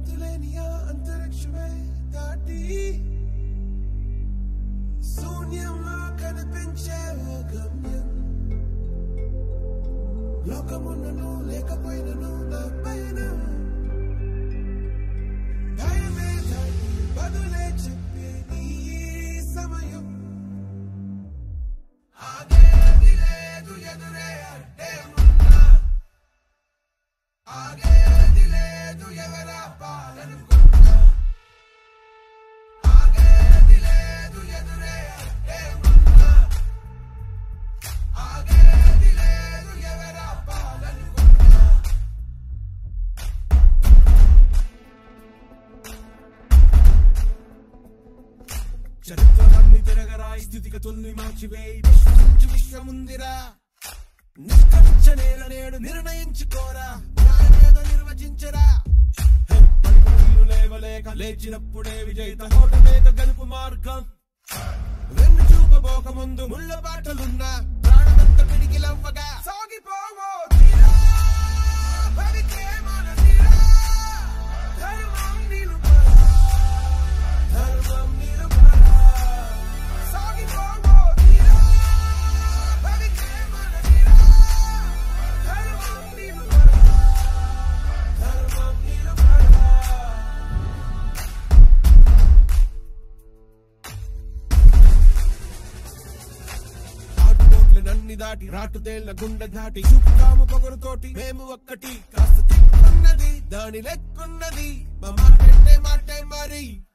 అంతులేని ఆ అంతరిక్షమే దాటి శూన్యంలో కనిపించే ఓ గమ్యం లోకమున్నను లేకపోయినను నా పైన భయమే దాటి బదులే చెప్పే నీ సమయం ఆగేది లేదు ఎదురే అడ్డే ఉన్నా ఆగేది లేదు ఎవరా పాలనుకున్నా ఆగేది లేదు ఎదురే అడ్డే ఉన్నా ఆగేది లేదు ఎవరా పాలనుకున్నా చరిత్రలన్నీ తిరగరాయి స్థితిగతుల్ని మార్చివేయి విశ్వసించు విశ్వముందిరా నిష్కరించ నేల నేడు నిర్ణయించుకోరా న్యాయమేదో నిర్వచించరా హే, పలుకులు లేవలేక లేచినప్పుడే విజయిత హోటలేక గలుపు మార్గం వెన్ను చూపబోక ముందు ముళ్ళ బాటలున్నా ప్రాణమంత పిడికిలవ్వగా సాగిపోవో తీరా, భవితే మన తీరా. ధర్మం నిలుపరా, ధర్మం నిలుపరా. సాగిపోవో తీరా, భవితే మన తీరా. ధర్మం నిలుపరా, ధర్మం నిలుపరా. ఆటుపోట్లనన్ని దాటి రాటుదేళ్ల గుండె దాటి చూపుతాము పొగరుతోటి మేము ఒక్కటి కాస్త తిక్కున్నది దాని లెక్కున్నది మా మాటంటే మాటే మరి